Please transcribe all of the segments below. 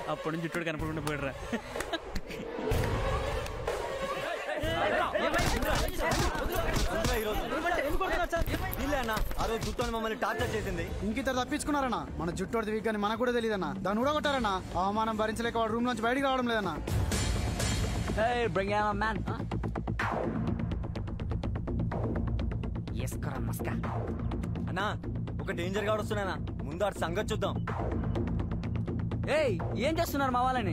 అప్పటి నుంచి చుట్టూ కనపడకుండా పోయిడరా అన్న ఆ రోజు జుట్టు మమ్మల్ని టార్చర్ చేసింది ఇంకిద్దరు తప్పించుకున్నారన్నా మన జుట్టు వీక్ అని మనకు కూడా తెలియదన్నా దాన్ని కూడా కొట్టారన్నా అవమానం భరించలేక వాడు రూమ్ నుంచి బయటికి రావడం లేదన్నా Hey, bring out a man. Huh? Yes, kara maska. అన్నా ఒక డేంజర్ గా వస్తున్నానా ముందు ఆడు సంగతి చూద్దాం ఏయ్ ఏం చేస్తున్నారు మా వాళ్ళని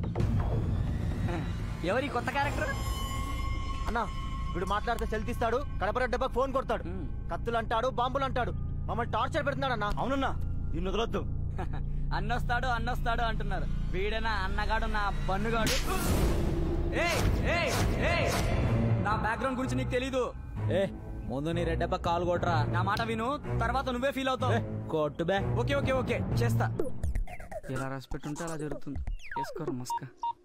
ఎవరి కొత్త క్యారెక్టర్ అన్నా వీడు మాట్లాడితే సెల్ తీస్తాడు కడపర డబ్బా ఫోన్ కొడతాడు మ్మ్. కత్తులు అంటాడు బాంబులు అంటాడు మమ్మల్ని టార్చర్ పెడుతున్నాడు అన్న అవునన్నా దీన్ని వదలొద్దు అన్నొస్తాడు అన్నొస్తాడు అంటున్నారు వీడేనా అన్నగాడు నా బన్నుగాడు ఏయ్ ఏయ్ ఏయ్ నా బ్యాక్గ్రౌండ్ గురించి నీకు తెలీదు ఏ ముందు నీ రెడ్డప్ప కాలు కొట్రా నా మాట విను తర్వాత నువ్వే ఫీల్ అవుతావు కొట్టు బే ఓకే ఓకే ఓకే చేస్తా ఎలా రాసి పెట్టుంటే అలా జరుగుతుంది వేసుకోరు మస్క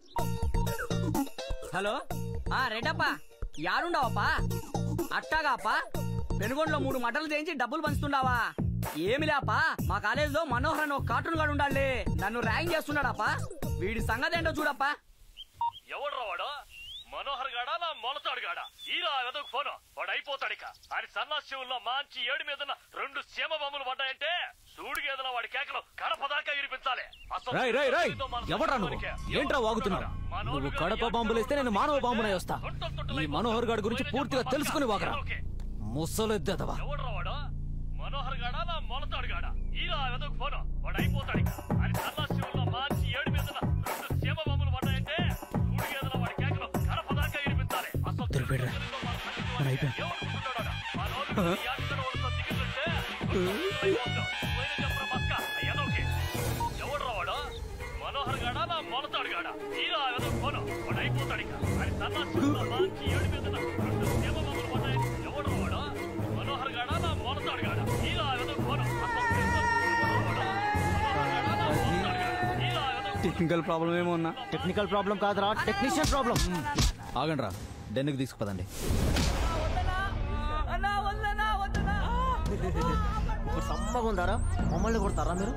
హలో ఆ రెడ్డప్ప యాడుండవప్పా అట్టాగాపా పెనుగొండలో మూడు మటలు చేయించి డబ్బులు పంచుతుండావా ఏమి లేపా మా కాలేజీలో మనోహర్ అని ఒక కార్టూన్ గాడు ఉండాలి నన్ను ర్యాంక్ చేస్తున్నాడప్పా వీడి సంగతి ఏంటో చూడప్పా ఎవడ్రా వాడు మనోహర్ గాడా నా మొలతాడు గాడా ఈరా వెదకు ఫోన్ వాడు అయిపోతాడు ఇక ఆయన సన్నాశివుల్లో మంచి ఏడు మీద రెండు సీమ బొమ్మలు పడ్డాయంటే సూడు గేదల వాడి కేకలు కడప దాకా వినిపించాలి అసలు రై రై రై జీవితం మన ఎవడ్రా నువ్వు సొంతమనికే. ఏంట్రా వాగుతున్నావు మనోహర్ నువ్వు గాడు కడప ఎక్కడ బాంబులు వేస్తే నేను మానవ బాంబునై వస్తా తొట్టలు తొట్టలు ఈ అయిపోతాడు. మనోహర్ గారి గురించి పోయిన పూర్తిగా చెప్పా తెలుసుకుని పక్క. వాగరా ఓకే. ముసలెద్దదవా ఎవడ్రా వాడు మనోహర్ గాడా నా మొలతాడు గాడా ఈరా వెదకు ఫోన్ వాడు అయిపోతాడు ఇక ఆయన సన్నాశివుల్లో మంచి ఏడు మీద రెండు సీమ బొమ్మలు పడ్డాయంటే సూడు గేదల వాడి కేకలు కడప దాకా వినిపించాలి అసలు దొరికిపోయాడురా. మన అయిపోయాం ఏమనుకుంటున్నాడా మా నోరు యాక్టర్ వాళ్ళతో దిగుతుంటే అయిపోతాం. పోయిన చెప్పరా మస్క అయ్యదోకే ఎవడ్రా వాడు మనోహర్ గాడా నా మొలతాడు గాడా ఈరా వెదకు ఫోన్ వాడు అయిపోతాడు ఇక ఆయన సన్నాశివుల్లో మంచి ఏడు మీద రెండు సీమ బొమ్మలు పడ్డాయంటే ఎవడ్రా వాడు మనోహర్ గాడా నా మొలతాడు గాడా ఈరా వెదకు ఫోన్ అసలు ఎవడ్రా వాడు? మనోహర్ గాడా నా మొలతాడు గాడా ఈరా వెదకు టెక్నికల్ ప్రాబ్లం ఏమో ఉన్నా టెక్నికల్ ప్రాబ్లం కాదురా టెక్నీషియన్ ప్రాబ్లం ఆగండి రా డెన్నుకు తీసుకుపదండి ఇప్పుడు సమ్మగా ఉందారా మమ్మల్ని కొడతారా మీరు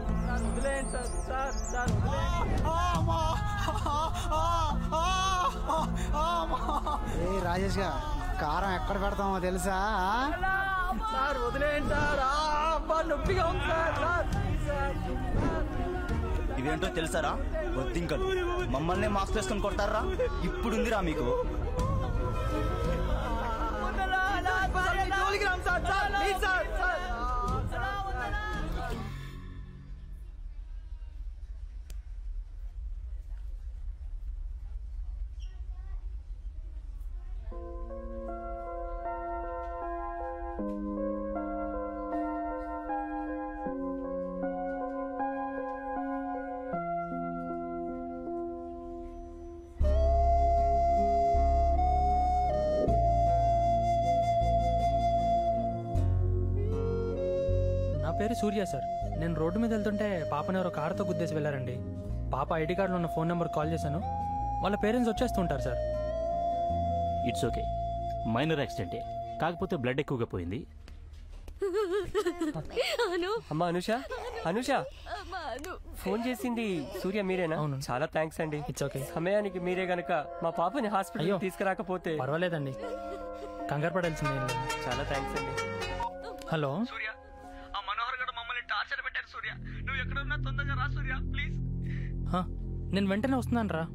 ఏ రాజేష్ గా కారం ఎక్కడ పెడతామో తెలుసా సార్ వదిలేయండి సార్ నొప్పిగా ఉంది సార్ ఇవేంటో తెలుసారా వద్దింకలు మమ్మల్ని మాస్క్ వేసుకొని కొడతారా ఇప్పుడుందిరా మీకు నా పేరు సూర్య సార్ నేను రోడ్డు మీద వెళ్తుంటే పాపని ఎవరో కారుతో గుద్దేసి వెళ్ళారండి పాప ఐడి కార్డులో ఉన్న ఫోన్ నెంబర్ కాల్ చేశాను వాళ్ళ పేరెంట్స్ వచ్చేస్తుంటారు సార్ ఇట్స్ ఓకే మైనర్ యాక్సిడెంటే కాకపోతే బ్లడ్ ఎక్కువగా పోయింది అను అమ్మా అనుష అనుష అమ్మా, అను ఫోన్ చేసింది సూర్య మీరేనా అవును. చాలా థ్యాంక్స్ అండి ఇట్స్ ఓకే సమయానికి మీరే గనక మా పాపని హాస్పిటల్ అయ్యో. తీసుకురాకపోతే పర్వాలేదండి కంగారు పడాల్సిందే ఏం లేదు. చాలా థ్యాంక్స్ అండి హలో సూర్య ఆ మనోహర్ గడు మమ్మల్ని టార్చర్ పెట్టారు సూర్య నువ్వు ఎక్కడున్నా తొందరగా రా సూర్య ప్లీజ్ హా, నేను వెంటనే వస్తున్నాను రా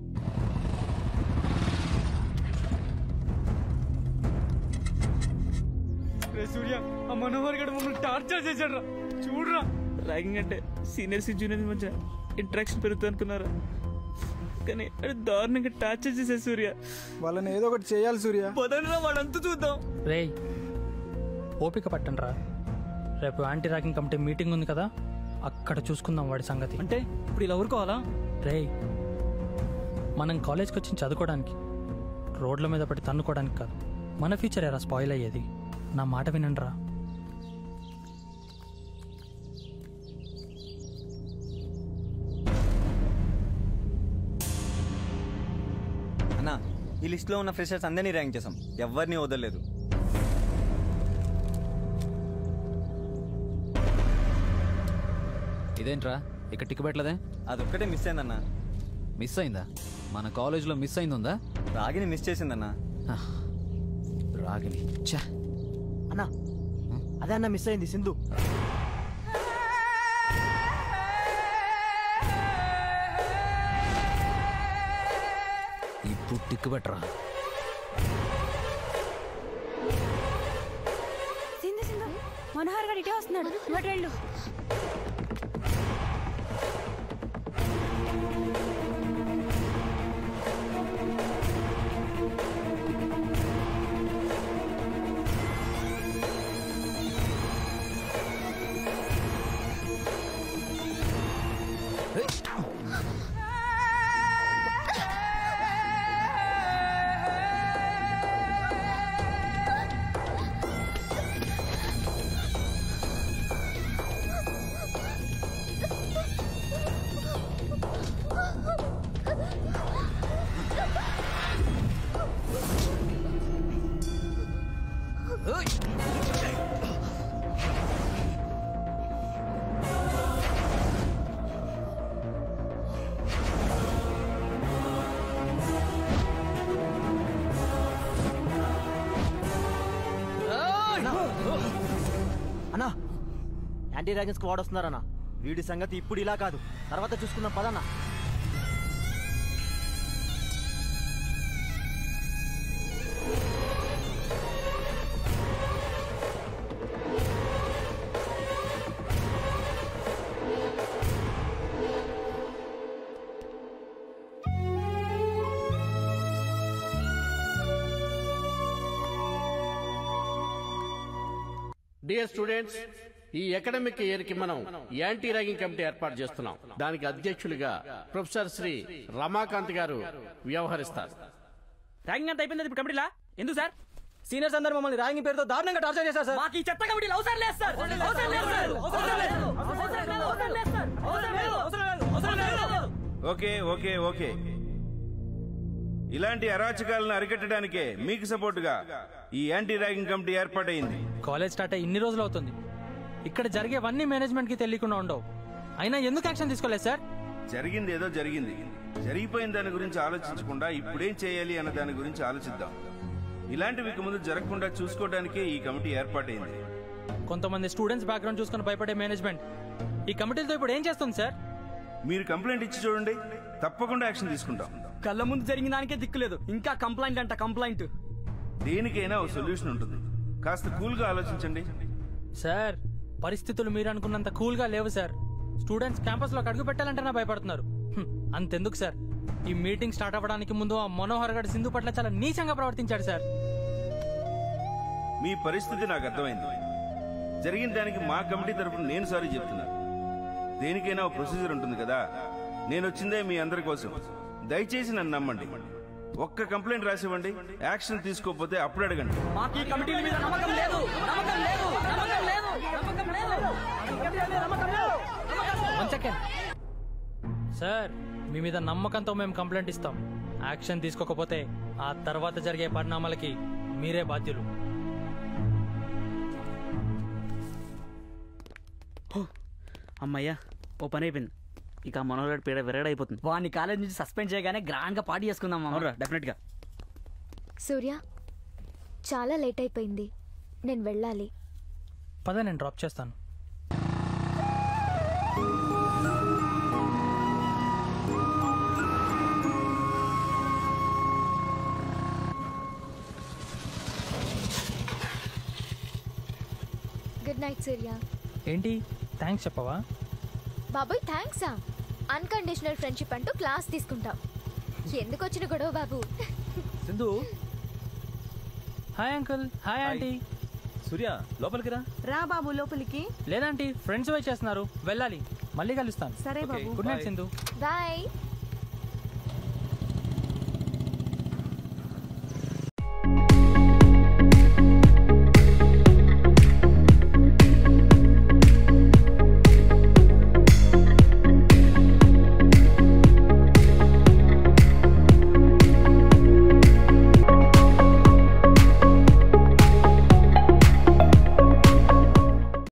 సూర్య ఆ మనోహర్ గడు మమ్మల్ని టార్చర్ చేశాడు రా చూడరా ర్యాగింగ్ అంటే సీనియర్స్ జూనియర్స్ మధ్య ఇంటరాక్షన్ పెరుగుతుంది అనుకున్నారా కానీ అది దారుణంగా టార్చర్ చేశారు సూర్య వాళ్ళని ఏదో ఒకటి చేయాలి సూర్య పదండ్రా వాడంతా చూద్దాం రేయ్ ఓపిక పట్టండి రా రేపు యాంటీ ర్యాకింగ్ కమిటీ మీటింగ్ ఉంది కదా అక్కడ చూసుకుందాం వాడి సంగతి అంటే ఇప్పుడు ఇలా ఊరుకోవాలా రేయ్ మనం కాలేజ్కి వచ్చి చదువుకోవడానికి రోడ్ల మీద పడి తన్నుకోవడానికి కాదు మన ఫ్యూచర్ ఎలా స్పాయిల్ అయ్యేది నా మాట వినండి రా అన్నా ఈ లిస్ట్ లో ఉన్న ఫ్రెషర్స్ అందరినీ ర్యాంక్ చేసాం ఎవరిని వదలలేదు ఇదేంట్రా ఇక్కడ టిక్ పెట్టలేదే అదొక్కటే మిస్ అయిందన్నా మిస్ అయిందా మన కాలేజీలో మిస్ అయింది ఉందా రాగిని మిస్ చేసిందన్నా రాగిని ఛా అన్నా అదే అన్న మిస్ అయింది సింధు ఇప్పుడు టిక్కు పెట్టరా సింధు సింధు మనోహర్ గారు ఇటే వస్తున్నాడు ఇటు వెళ్ళు అన్నా యాంటీ డ్రాగన్స్ వాడు వస్తున్నారన్నా వీడి సంగతి ఇప్పుడు ఇలా కాదు తర్వాత చూసుకుందాం పదన్నా డియర్ స్టూడెంట్స్ ఈ అకాడమిక్ ఇయర్ కి మనం యాంటీ ర్యాగింగ్ కమిటీ ఏర్పాటు చేస్తున్నాం దానికి అధ్యక్షులుగా ప్రొఫెసర్ శ్రీ రమాకాంత్ గారు వ్యవహరిస్తారు ర్యాంకింగ్ అంతా అయిపోయింది ఇప్పుడు కమిటీలా ఎందుకు సార్ సీనియర్స్ అందరూ మమ్మల్ని ర్యాంకింగ్ పేరుతో దారుణంగా టార్చర్ చేశారు సార్ మాకు ఈ చెత్త కమిటీలు అవసరం లేదు సార్ అవసరం లేదు సార్ అవసరం లేదు అవసరం లేదు అవసరం లేదు సార్ అవసరం లేదు అవసరం లేదు అవసరం లేదు ఓకే ఓకే ఓకే ఇలాంటి అరాచకాలను అరికట్టడానికే మీకు సపోర్టుగా ఈ యాంటీ ర్యాగింగ్ కమిటీ ఏర్పాటైంది కాలేజ్ స్టార్ట్ అయ్యి ఇన్ని రోజులు అవుతుంది ఇక్కడ జరిగేవన్నీ మేనేజ్మెంట్ కి తెలియకుండా ఉండవు అయినా ఎందుకు యాక్షన్ తీసుకోలేదు సార్ జరిగింది ఏదో జరిగింది జరిగిపోయిన దాని గురించి ఆలోచించకుండా ఇప్పుడేం చేయాలి అన్న దాని గురించి ఆలోచిద్దాం ఇలాంటివి ఇక ముందు జరగకుండా చూసుకోవడానికే ఈ కమిటీ ఏర్పాటైంది కొంతమంది స్టూడెంట్స్ బ్యాక్గ్రౌండ్ చూసుకొని భయపడే మేనేజ్మెంట్ ఈ కమిటీలతో ఇప్పుడు ఏం చేస్తుంది సార్ మీరు కంప్లైంట్ ఇచ్చి చూడండి తప్పకుండా యాక్షన్ తీసుకుంటాం కళ్ళ ముందు జరిగిన దానికే దిక్కులేదు ఇంకా కంప్లైంట్ అంట కంప్లైంట్ దేనికైనా ఒక సొల్యూషన్ ఉంటుంది కాస్త కూల్గా ఆలోచించండి సార్ పరిస్థితులు మీరు అనుకున్నంత కూల్ గా లేవు సార్ స్టూడెంట్స్ క్యాంపస్ లో అడుగు పెట్టాలంటేనే భయపడుతున్నారు హ్మ్, అంతెందుకు సార్ ఈ మీటింగ్ స్టార్ట్ అవ్వడానికి ముందు ఆ మనోహర్ గడ్ సింధు పట్ల చాలా నీచంగా ప్రవర్తించాడు సార్ మీ పరిస్థితి నాకు అర్థమైంది జరిగిన దానికి మా కమిటీ తరఫున నేను సారీ చెప్తున్నాను దేనికైనా ఒక ప్రొసీజర్ ఉంటుంది కదా నేను వచ్చిందే మీ అందరి కోసం దయచేసి నన్ను నమ్మండి ఒక్క కంప్లైంట్ రాసివ్వండి యాక్షన్ తీసుకోకపోతే అప్పుడు అడగండి మాకు ఈ కమిటీల మీద నమ్మకం లేదు నమ్మకం లేదు నమ్మకం లేదు నమ్మకం లేదు ఈ కమిటీల మీద నమ్మకం లేదు వన్ సెకండ్ సార్ మీ మీద నమ్మకంతో మేము కంప్లైంట్ ఇస్తాం యాక్షన్ తీసుకోకపోతే ఆ తర్వాత జరిగే పరిణామాలకి మీరే బాధ్యులు అమ్మయ్యా ఓ పని అయిపోయింది ఇక ఆ మనోహర్ పీడ విరగడైపోతుంది వాడిని కాలేజ్ నుంచి సస్పెండ్ చేయగానే గ్రాండ్ గా పార్టీ చేసుకుందాం మామ. అవునరా డెఫినెట్ గా సూర్య చాలా లేట్ అయిపోయింది నేను వెళ్ళాలి పద నేను డ్రాప్ చేస్తాను గుడ్ నైట్ సూర్య ఏంటి థ్యాంక్స్ చెప్పవా బాబాయ్ థ్యాంక్సా అన్కండిషనల్ ఫ్రెండ్షిప్ అంటూ క్లాస్ తీసుకుంటాం ఎందుకు వచ్చిన గొడవ బాబు Sindhu hi uncle hi aunty Surya లోపలికి రా రా బాబు లోపలికి లేదంటీ ఫ్రెండ్స్ వెయిట్ చేస్తున్నారు వెళ్ళాలి మళ్ళీ కలుస్తాను సరే బాబు గుడ్ నైట్ సింధు బాయ్